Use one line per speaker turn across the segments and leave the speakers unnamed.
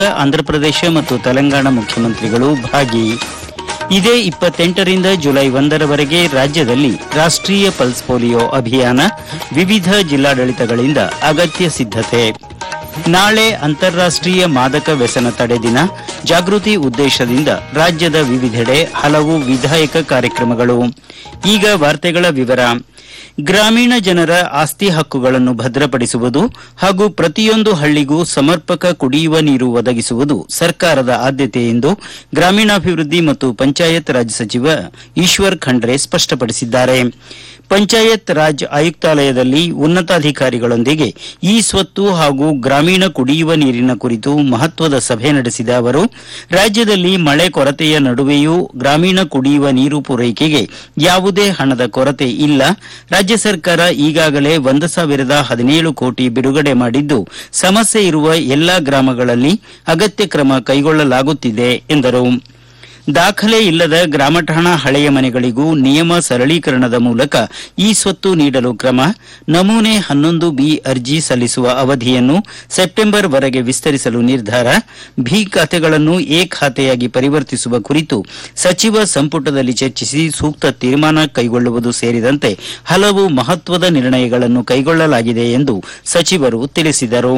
ಆಂಧ್ರಪ್ರದೇಶ ಮತ್ತು ತೆಲಂಗಾಣ ಮುಖ್ಯಮಂತ್ರಿಗಳು ಭಾಗಿ ಇದೇ ಇಪ್ಪತ್ತೆಂಟರಿಂದ ಜುಲೈ ಒಂದರವರೆಗೆ ರಾಜ್ಯದಲ್ಲಿ ರಾಷ್ಟ್ರೀಯ ಪಲ್ಸ್ ಪೋಲಿಯೋ ಅಭಿಯಾನ ವಿವಿಧ ಜಿಲ್ಲಾಡಳಿತಗಳಿಂದ ಅಗತ್ಯ ಸಿದ್ಧತೆ ನಾಳೆ ಅಂತಾರಾಷ್ಟ್ರೀಯ ಮಾದಕ ವ್ಯಸನ ತಡೆ ದಿನ ಜಾಗೃತಿ ಉದ್ದೇಶದಿಂದ ರಾಜ್ಯದ ವಿವಿಧೆಡೆ ಹಲವು ವಿಧಾಯಕ ಕಾರ್ಯಕ್ರಮಗಳು ಈಗ ವಾರ್ತೆಗಳ ವಿವರ ಗ್ರಾಮೀಣ ಜನರ ಆಸ್ತಿ ಹಕ್ಕುಗಳನ್ನು ಭದ್ರಪಡಿಸುವುದು ಹಾಗೂ ಪ್ರತಿಯೊಂದು ಹಳ್ಳಿಗೂ ಸಮರ್ಪಕ ಕುಡಿಯುವ ನೀರು ಒದಗಿಸುವುದು ಸರ್ಕಾರದ ಆದ್ಯತೆ ಎಂದು ಗ್ರಾಮೀಣಾಭಿವೃದ್ಧಿ ಮತ್ತು ಪಂಚಾಯತ್ ರಾಜ್ ಸಚಿವ ಈಶ್ವರ್ ಖಂಡ್ರೆ ಸ್ಪಷ್ಟಪಡಿಸಿದ್ದಾರೆ ಪಂಚಾಯತ್ ರಾಜ್ ಆಯುಕ್ತಾಲಯದಲ್ಲಿ ಉನ್ನತಾಧಿಕಾರಿಗಳೊಂದಿಗೆ ಈ ಸ್ವತ್ತು ಹಾಗೂ ಗ್ರಾಮೀಣ ಕುಡಿಯುವ ನೀರಿನ ಕುರಿತು ಮಹತ್ವದ ಸಭೆ ನಡೆಸಿದ ಅವರು ರಾಜ್ಯದಲ್ಲಿ ಮಳೆ ಕೊರತೆಯ ನಡುವೆಯೂ ಗ್ರಾಮೀಣ ಕುಡಿಯುವ ನೀರು ಪೂರೈಕೆಗೆ ಯಾವುದೇ ಹಣದ ಕೊರತೆ ಇಲ್ಲ ರಾಜ್ಯ ಸರ್ಕಾರ ಈಗಾಗಲೇ ಒಂದು ಸಾವಿರದ ಹದಿನೇಳು ಕೋಟಿ ಬಿಡುಗಡೆ ಮಾಡಿದ್ದು ಸಮಸ್ಯೆ ಇರುವ ಎಲ್ಲಾ ಗ್ರಾಮಗಳಲ್ಲಿ ಅಗತ್ಯ ಕ್ರಮ ಕೈಗೊಳ್ಳಲಾಗುತ್ತಿದೆ ಎಂದರು ದಾಖಲೆ ಇಲ್ಲದ ಗ್ರಾಮಠಾಣಾ ಹಳೆಯ ಮನೆಗಳಿಗೂ ನಿಯಮ ಸರಳೀಕರಣದ ಮೂಲಕ ಈ ಸ್ವತ್ತು ನೀಡಲು ಕ್ರಮ ನಮೂನೆ ಹನ್ನೊಂದು ಬಿ ಅರ್ಜಿ ಸಲ್ಲಿಸುವ ಅವಧಿಯನ್ನು ಸೆಪ್ಟೆಂಬರ್ ವರೆಗೆ ವಿಸ್ತರಿಸಲು ನಿರ್ಧಾರ ಬಿ ಖಾತೆಗಳನ್ನು ಎ ಖಾತೆಯಾಗಿ ಪರಿವರ್ತಿಸುವ ಕುರಿತು ಸಚಿವ ಸಂಪುಟದಲ್ಲಿ ಚರ್ಚಿಸಿ ಸೂಕ್ತ ತೀರ್ಮಾನ ಕೈಗೊಳ್ಳುವುದು ಸೇರಿದಂತೆ ಹಲವು ಮಹತ್ವದ ನಿರ್ಣಯಗಳನ್ನು ಕೈಗೊಳ್ಳಲಾಗಿದೆ ಎಂದು ಸಚಿವರು ತಿಳಿಸಿದರು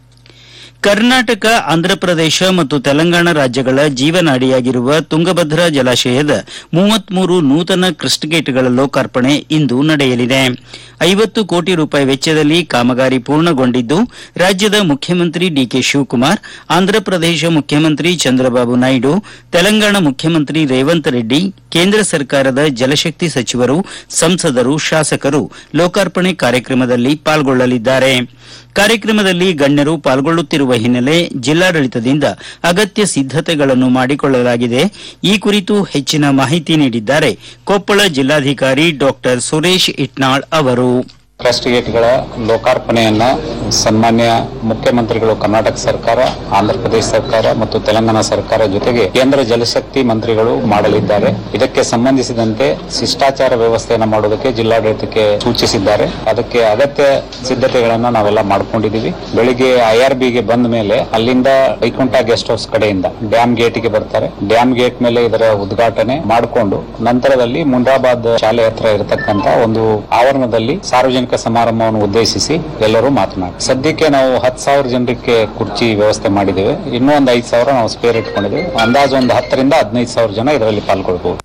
ಕರ್ನಾಟಕ ಆಂಧ್ರಪ್ರದೇಶ ಮತ್ತು ತೆಲಂಗಾಣ ರಾಜ್ಯಗಳ ಜೀವನಾಡಿಯಾಗಿರುವ ತುಂಗಭದ್ರಾ ಜಲಾಶಯದ ಮೂವತ್ಮೂರು ನೂತನ ಕ್ರಸ್ಟ್ ಗೇಟ್ಗಳ ಲೋಕಾರ್ಪಣೆ ಇಂದು ನಡೆಯಲಿದೆ ಐವತ್ತು ಕೋಟಿ ರೂಪಾಯಿ ವೆಚ್ಚದಲ್ಲಿ ಕಾಮಗಾರಿ ಪೂರ್ಣಗೊಂಡಿದ್ದು ರಾಜ್ಯದ ಮುಖ್ಯಮಂತ್ರಿ ಡಿಕೆ ಶಿವಕುಮಾರ್ ಆಂಧ್ರಪ್ರದೇಶ ಮುಖ್ಯಮಂತ್ರಿ ಚಂದ್ರಬಾಬು ನಾಯ್ಡು ತೆಲಂಗಾಣ ಮುಖ್ಯಮಂತ್ರಿ ರೇವಂತ್ ರೆಡ್ಡಿ ಕೇಂದ್ರ ಸರ್ಕಾರದ ಜಲಶಕ್ತಿ ಸಚಿವರು ಸಂಸದರು ಶಾಸಕರು ಲೋಕಾರ್ಪಣೆ ಕಾರ್ಯಕ್ರಮದಲ್ಲಿ ಪಾಲ್ಗೊಳ್ಳಲಿದ್ದಾರೆ ಕಾರ್ಯಕ್ರಮದಲ್ಲಿ ಗಣ್ಯರು ಪಾಲ್ಗೊಳ್ಳುತ್ತಿರುವ ಹಿನ್ನೆಲೆ ಜಿಲ್ಲಾಡಳಿತದಿಂದ ಅಗತ್ಯ ಸಿದ್ಧತೆಗಳನ್ನು ಮಾಡಿಕೊಳ್ಳಲಾಗಿದೆ ಈ ಕುರಿತು ಹೆಚ್ಚಿನ ಮಾಹಿತಿ ನೀಡಿದ್ದಾರೆ ಕೊಪ್ಪಳ ಜಿಲ್ಲಾಧಿಕಾರಿ ಡಾಕ್ಟರ್ ಸುರೇಶ್ ಇಟ್ನಾಳ್ ಅವರು
ಕ್ರಸ್ಟ್ ಗೇಟ್ಗಳ ಲೋಕಾರ್ಪಣೆಯನ್ನ ಸನ್ಮಾನ್ಯ ಮುಖ್ಯಮಂತ್ರಿಗಳು ಕರ್ನಾಟಕ ಸರ್ಕಾರ ಆಂಧ್ರಪ್ರದೇಶ ಸರ್ಕಾರ ಮತ್ತು ತೆಲಂಗಾಣ ಸರ್ಕಾರ ಜೊತೆಗೆ ಕೇಂದ್ರ ಜಲಶಕ್ತಿ ಮಂತ್ರಿಗಳು ಮಾಡಲಿದ್ದಾರೆ ಇದಕ್ಕೆ ಸಂಬಂಧಿಸಿದಂತೆ ಶಿಷ್ಟಾಚಾರ ವ್ಯವಸ್ಥೆಯನ್ನ ಮಾಡೋದಕ್ಕೆ ಜಿಲ್ಲಾಡಳಿತಕ್ಕೆ ಸೂಚಿಸಿದ್ದಾರೆ ಅದಕ್ಕೆ ಅಗತ್ಯ ಸಿದ್ಧತೆಗಳನ್ನ ನಾವೆಲ್ಲ ಮಾಡ್ಕೊಂಡಿದೀವಿ ಬೆಳಿಗ್ಗೆ ಐಆರ್ಬಿಗೆ ಬಂದ ಮೇಲೆ ಅಲ್ಲಿಂದ ವೈಕುಂಠ ಗೆಸ್ಟ್ ಹೌಸ್ ಕಡೆಯಿಂದ ಡ್ಯಾಮ್ ಗೇಟ್ಗೆ ಬರ್ತಾರೆ ಡ್ಯಾಮ್ ಗೇಟ್ ಮೇಲೆ ಇದರ ಉದ್ಘಾಟನೆ ಮಾಡಿಕೊಂಡು ನಂತರದಲ್ಲಿ ಮುಂಡ್ರಾಬಾದ್ ಶಾಲೆ ಹತ್ರ ಇರತಕ್ಕಂತ ಒಂದು ಆವರಣದಲ್ಲಿ ಸಾರ್ವಜನಿಕ ಸಮಾರಂಭವನ್ನು ಉದ್ದೇಶಿಸಿ ಎಲ್ಲರೂ ಮಾತನಾಡಿ ಸದ್ಯಕ್ಕೆ ನಾವು ಹತ್ತು ಸಾವಿರ ಜನರಿಗೆ ಕುರ್ಚಿ ವ್ಯವಸ್ಥೆ ಮಾಡಿದ್ದೇವೆ ಇನ್ನೂ ಒಂದು ಐದು ಸಾವಿರ ನಾವು ಸ್ಪೇರ್ ಇಟ್ಕೊಂಡಿದ್ದೇವೆ ಅಂದಾಜು ಒಂದು ಹತ್ತರಿಂದ ಹದಿನೈದು ಸಾವಿರ ಜನ ಇದರಲ್ಲಿ ಪಾಲ್ಗೊಳ್ಬಹುದು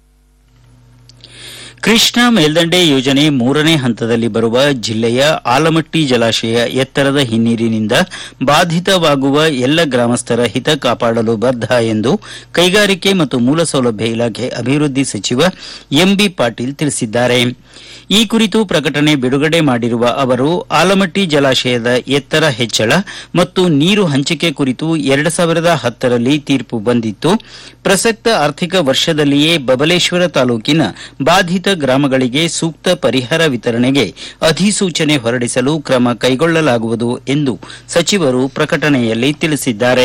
ಕೃಷ್ಣಾ ಮೇಲ್ದಂಡೆ ಯೋಜನೆ ಮೂರನೇ ಹಂತದಲ್ಲಿ ಬರುವ ಜಿಲ್ಲೆಯ ಆಲಮಟ್ಟಿ ಜಲಾಶಯ ಎತ್ತರದ ಹಿನ್ನೀರಿನಿಂದ ಬಾಧಿತವಾಗುವ ಎಲ್ಲ ಗ್ರಾಮಸ್ಥರ ಹಿತ ಕಾಪಾಡಲು ಬದ್ಧ ಎಂದು ಕೈಗಾರಿಕೆ ಮತ್ತು ಮೂಲಸೌಲಭ್ಯ ಇಲಾಖೆ ಅಭಿವೃದ್ಧಿ ಸಚಿವ ಎಂಬಿ ಪಾಟೀಲ್ ತಿಳಿಸಿದ್ದಾರೆ ಈ ಕುರಿತು ಪ್ರಕಟಣೆ ಬಿಡುಗಡೆ ಮಾಡಿರುವ ಅವರು ಆಲಮಟ್ಟಿ ಜಲಾಶಯದ ಎತ್ತರ ಹೆಚ್ಚಳ ಮತ್ತು ನೀರು ಹಂಚಿಕೆ ಕುರಿತು ಎರಡು ಸಾವಿರದ ಹತ್ತರಲ್ಲಿ ತೀರ್ಪು ಬಂದಿತ್ತು ಪ್ರಸಕ್ತ ಆರ್ಥಿಕ ವರ್ಷದಲ್ಲಿಯೇ ಬಬಲೇಶ್ವರ ತಾಲೂಕಿನ ಬಾಧಿತ ಗ್ರಾಮಗಳಿಗೆ ಸೂಕ್ತ ಪರಿಹಾರ ವಿತರಣೆಗೆ ಅಧಿಸೂಚನೆ ಹೊರಡಿಸಲು ಕ್ರಮ ಕೈಗೊಳ್ಳಲಾಗುವುದು ಎಂದು ಸಚಿವರು ಪ್ರಕಟಣೆಯಲ್ಲಿ ತಿಳಿಸಿದ್ದಾರೆ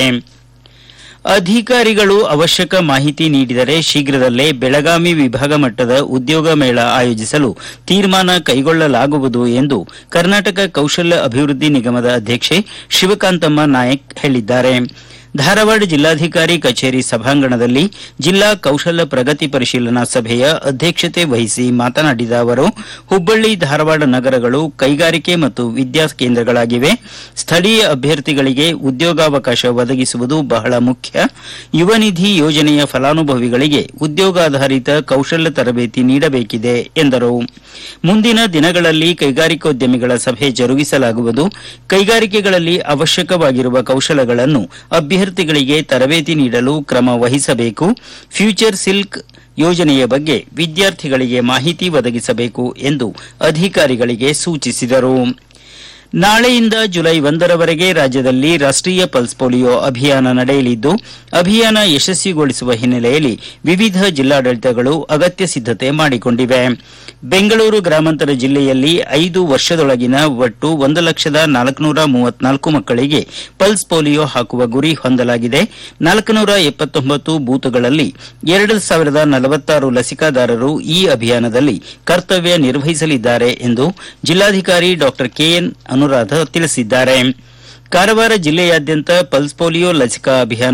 ಅಧಿಕಾರಿಗಳು ಅವಶ್ಯಕ ಮಾಹಿತಿ ನೀಡಿದರೆ ಶೀಘ್ರದಲ್ಲೇ ಬೆಳಗಾವಿ ವಿಭಾಗ ಮಟ್ಟದ ಉದ್ಯೋಗ ಮೇಳ ಆಯೋಜಿಸಲು ತೀರ್ಮಾನ ಕೈಗೊಳ್ಳಲಾಗುವುದು ಎಂದು ಕರ್ನಾಟಕ ಕೌಶಲ್ಯ ಅಭಿವೃದ್ಧಿ ನಿಗಮದ ಅಧ್ಯಕ್ಷೆ ಶಿವಕಾಂತಮ್ಮ ನಾಯಕ್ ಹೇಳಿದ್ದಾರೆ ಧಾರವಾಡ ಜಿಲ್ಲಾಧಿಕಾರಿ ಕಚೇರಿ ಸಭಾಂಗಣದಲ್ಲಿ ಜಿಲ್ಲಾ ಕೌಶಲ್ಯ ಪ್ರಗತಿ ಪರಿಶೀಲನಾ ಸಭೆಯ ಅಧ್ಯಕ್ಷತೆ ವಹಿಸಿ ಮಾತನಾಡಿದ ಅವರು ಹುಬ್ಬಳ್ಳಿ ಧಾರವಾಡ ನಗರಗಳು ಕೈಗಾರಿಕೆ ಮತ್ತು ವಿದ್ಯಾ ಕೇಂದ್ರಗಳಾಗಿವೆ ಸ್ಥಳೀಯ ಅಭ್ಯರ್ಥಿಗಳಿಗೆ ಉದ್ಯೋಗಾವಕಾಶ ಒದಗಿಸುವುದು ಬಹಳ ಮುಖ್ಯ ಯುವ ನಿಧಿ ಯೋಜನೆಯ ಫಲಾನುಭವಿಗಳಿಗೆ ಉದ್ಯೋಗಾಧಾರಿತ ಕೌಶಲ್ಯ ತರಬೇತಿ ನೀಡಬೇಕಿದೆ ಎಂದರು ಮುಂದಿನ ದಿನಗಳಲ್ಲಿ ಕೈಗಾರಿಕೋದ್ಯಮಿಗಳ ಸಭೆ ಜರುಗಿಸಲಾಗುವುದು ಕೈಗಾರಿಕೆಗಳಲ್ಲಿ ಅವಶ್ಯಕವಾಗಿರುವ ಕೌಶಲಗಳನ್ನು ಅಭ್ಯರ್ಥಿಗಳಿಗೆ ತರಬೇತಿ ನೀಡಲು ಕ್ರಮ ವಹಿಸಬೇಕು ಫ್ಯೂಚರ್ ಸಿಲ್ಕ್ ಯೋಜನೆಯ ಬಗ್ಗೆ ವಿದ್ಯಾರ್ಥಿಗಳಿಗೆ ಮಾಹಿತಿ ಒದಗಿಸಬೇಕು ಎಂದು ಅಧಿಕಾರಿಗಳಿಗೆ ಸೂಚಿಸಿದರು ನಾಳೆಯಿಂದ ಜುಲೈ ಒಂದರವರೆಗೆ ರಾಜ್ಯದಲ್ಲಿ ರಾಷ್ಟ್ರೀಯ ಪಲ್ಸ್ ಪೋಲಿಯೋ ಅಭಿಯಾನ ನಡೆಯಲಿದ್ದು ಅಭಿಯಾನ ಯಶಸ್ವಿಗೊಳಿಸುವ ಹಿನ್ನೆಲೆಯಲ್ಲಿ ವಿವಿಧ ಜಿಲ್ಲಾಡಳಿತಗಳು ಅಗತ್ಯ ಸಿದ್ಧತೆ ಮಾಡಿಕೊಂಡಿವೆ ಬೆಂಗಳೂರು ಗ್ರಾಮಾಂತರ ಜಿಲ್ಲೆಯಲ್ಲಿ ಐದು ವರ್ಷದೊಳಗಿನ ಒಟ್ಟು ಒಂದು ಲಕ್ಷದ ನಾಲ್ಕುನೂರ ಮೂವತ್ನಾಲ್ಕು ಮಕ್ಕಳಿಗೆ ಪಲ್ಸ್ ಪೋಲಿಯೋ ಹಾಕುವ ಗುರಿ ಹೊಂದಲಾಗಿದೆ ನಾಲ್ಕುನೂರ ಎಪ್ಪತ್ತೊಂಬತ್ತು ಬೂತ್ಗಳಲ್ಲಿ ಎರಡು ಸಾವಿರದ ನಲವತ್ತಾರು ಲಸಿಕಾದಾರರು ಈ ಅಭಿಯಾನದಲ್ಲಿ ಕರ್ತವ್ಯ ನಿರ್ವಹಿಸಲಿದ್ದಾರೆ ಎಂದು ಜಿಲ್ಲಾಧಿಕಾರಿ ಡಾಕ್ಟರ್ ಕೆಎನ್ ಅನುರಾಧ ತಿಳಿಸಿದ್ದಾರೆ ಕಾರವಾರ ಜಿಲ್ಲೆಯಾದ್ಯಂತ ಪಲ್ಸ್ ಪೋಲಿಯೋ ಲಸಿಕಾ ಅಭಿಯಾನ